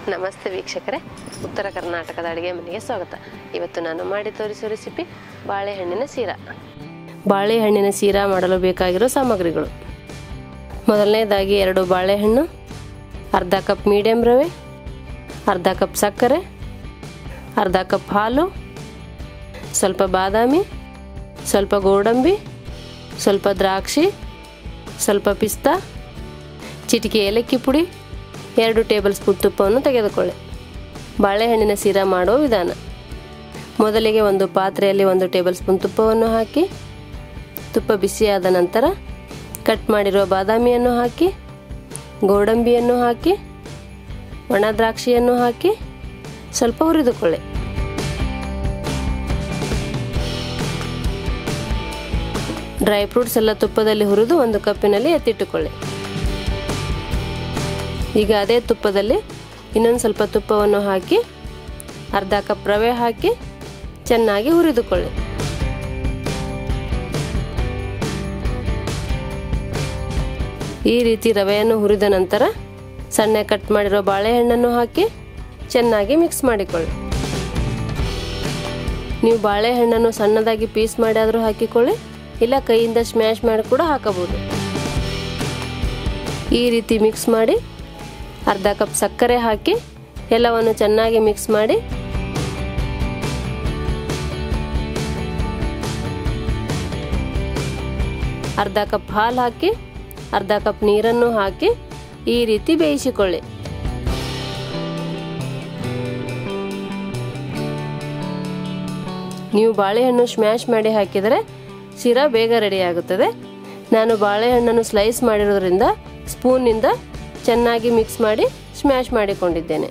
ನಮಸ್ತೆ ವೀಕ್ಷಕರೇ ಉತ್ತರ ಕರ್ನಾಟಕದ ಅಡುಗೆ ಮನೆಗೆ ಸ್ವಾಗತ ಇವತ್ತು ನಾನು ಮಾಡಿ ತೋರಿಸೋ ರೆಸಿಪಿ ಬಾಳೆಹಣ್ಣಿನ ಸೀರಾ ಬಾಳೆಹಣ್ಣಿನ ಸೀರಾ ಮಾಡಲು ಬೇಕಾಗಿರೋ ಸಾಮಗ್ರಿಗಳು ಮೊದಲನೇದಾಗಿ ಎರಡು ಬಾಳೆಹಣ್ಣು ಅರ್ಧ ಕಪ್ ಮೀಡಿಯಂ ರವೆ ಅರ್ಧ ಕಪ್ ಸಕ್ಕರೆ ಅರ್ಧ ಕಪ್ ಹಾಲು ಸ್ವಲ್ಪ ಬಾದಾಮಿ ಸ್ವಲ್ಪ ಗೋಡಂಬಿ ಸ್ವಲ್ಪ ದ್ರಾಕ್ಷಿ ಸ್ವಲ್ಪ ಪಿಸ್ತಾ ಚಿಟಿಕೆ ಏಲಕ್ಕಿ ಪುಡಿ ಎರಡು ಟೇಬಲ್ ಸ್ಪೂನ್ ತುಪ್ಪವನ್ನು ತೆಗೆದುಕೊಳ್ಳಿ ಬಾಳೆಹಣ್ಣಿನ ಸೀರಾ ಮಾಡುವ ವಿಧಾನ ಮೊದಲಿಗೆ ಒಂದು ಪಾತ್ರೆಯಲ್ಲಿ ಒಂದು ಟೇಬಲ್ ಸ್ಪೂನ್ ತುಪ್ಪವನ್ನು ಹಾಕಿ ತುಪ್ಪ ಬಿಸಿಯಾದ ನಂತರ ಕಟ್ ಮಾಡಿರುವ ಬಾದಾಮಿಯನ್ನು ಹಾಕಿ ಗೋಡಂಬಿಯನ್ನು ಹಾಕಿ ಒಣ ದ್ರಾಕ್ಷಿಯನ್ನು ಹಾಕಿ ಸ್ವಲ್ಪ ಹುರಿದುಕೊಳ್ಳಿ ಡ್ರೈ ಫ್ರೂಟ್ಸ್ ಎಲ್ಲ ತುಪ್ಪದಲ್ಲಿ ಹುರಿದು ಒಂದು ಕಪ್ಪಿನಲ್ಲಿ ಎತ್ತಿಟ್ಟುಕೊಳ್ಳಿ ಈಗ ಅದೇ ತುಪ್ಪದಲ್ಲಿ ಇನ್ನೊಂದು ಸ್ವಲ್ಪ ತುಪ್ಪವನ್ನು ಹಾಕಿ ಅರ್ಧ ಕಪ್ ರವೆ ಹಾಕಿ ಚೆನ್ನಾಗಿ ಹುರಿದುಕೊಳ್ಳಿ ಈ ರೀತಿ ರವೆಯನ್ನು ಹುರಿದ ನಂತರ ಸಣ್ಣ ಕಟ್ ಮಾಡಿರೋ ಬಾಳೆಹಣ್ಣನ್ನು ಹಾಕಿ ಚೆನ್ನಾಗಿ ಮಿಕ್ಸ್ ಮಾಡಿಕೊಳ್ಳಿ ನೀವು ಬಾಳೆಹಣ್ಣನ್ನು ಸಣ್ಣದಾಗಿ ಪೀಸ್ ಮಾಡಿ ಆದರೂ ಹಾಕಿಕೊಳ್ಳಿ ಇಲ್ಲ ಕೈಯಿಂದ ಸ್ಮ್ಯಾಶ್ ಮಾಡಿ ಕೂಡ ಹಾಕಬಹುದು ಈ ರೀತಿ ಮಿಕ್ಸ್ ಮಾಡಿ ಅರ್ಧ ಕಪ್ ಸಕ್ಕರೆ ಹಾಕಿ ಎಲ್ಲವನ್ನು ಚೆನ್ನಾಗಿ ಮಿಕ್ಸ್ ಮಾಡಿ ಅರ್ಧ ಕಪ್ ಹಾಲು ಹಾಕಿ ಅರ್ಧ ಕಪ್ ನೀರನ್ನು ಹಾಕಿ ಈ ರೀತಿ ಬೇಯಿಸಿಕೊಳ್ಳಿ ನೀವು ಬಾಳೆಹಣ್ಣು ಸ್ಮ್ಯಾಶ್ ಮಾಡಿ ಹಾಕಿದರೆ ಶಿರಾ ಬೇಗ ರೆಡಿ ಆಗುತ್ತದೆ ನಾನು ಬಾಳೆಹಣ್ಣನ್ನು ಸ್ಲೈಸ್ ಮಾಡಿರೋದ್ರಿಂದ ಸ್ಪೂನಿಂದ ಚೆನ್ನಾಗಿ ಮಿಕ್ಸ್ ಮಾಡಿ ಸ್ಮ್ಯಾಶ್ ಮಾಡಿಕೊಂಡಿದ್ದೇನೆ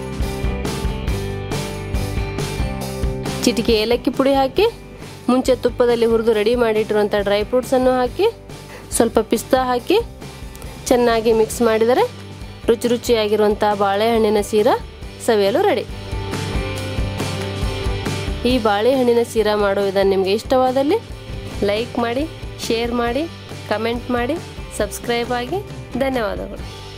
ಚಿಟಿಕೆ ಏಲಕ್ಕಿ ಪುಡಿ ಹಾಕಿ ಮುಂಚೆ ತುಪ್ಪದಲ್ಲಿ ಹುರಿದು ರೆಡಿ ಮಾಡಿಟ್ಟಿರುವಂಥ ಡ್ರೈ ಫ್ರೂಟ್ಸನ್ನು ಹಾಕಿ ಸ್ವಲ್ಪ ಪಿಸ್ತಾ ಹಾಕಿ ಚೆನ್ನಾಗಿ ಮಿಕ್ಸ್ ಮಾಡಿದರೆ ರುಚಿ ರುಚಿಯಾಗಿರುವಂಥ ಬಾಳೆಹಣ್ಣಿನ ಸೀರಾ ಸವಿಯಲು ರೆಡಿ ಈ ಬಾಳೆಹಣ್ಣಿನ ಸೀರಾ ಮಾಡೋ ವಿಧಾನ ನಿಮಗೆ ಇಷ್ಟವಾದಲ್ಲಿ ಲೈಕ್ ಮಾಡಿ ಶೇರ್ ಮಾಡಿ ಕಮೆಂಟ್ ಮಾಡಿ ಸಬ್ಸ್ಕ್ರೈಬ್ ಆಗಿ ಧನ್ಯವಾದಗಳು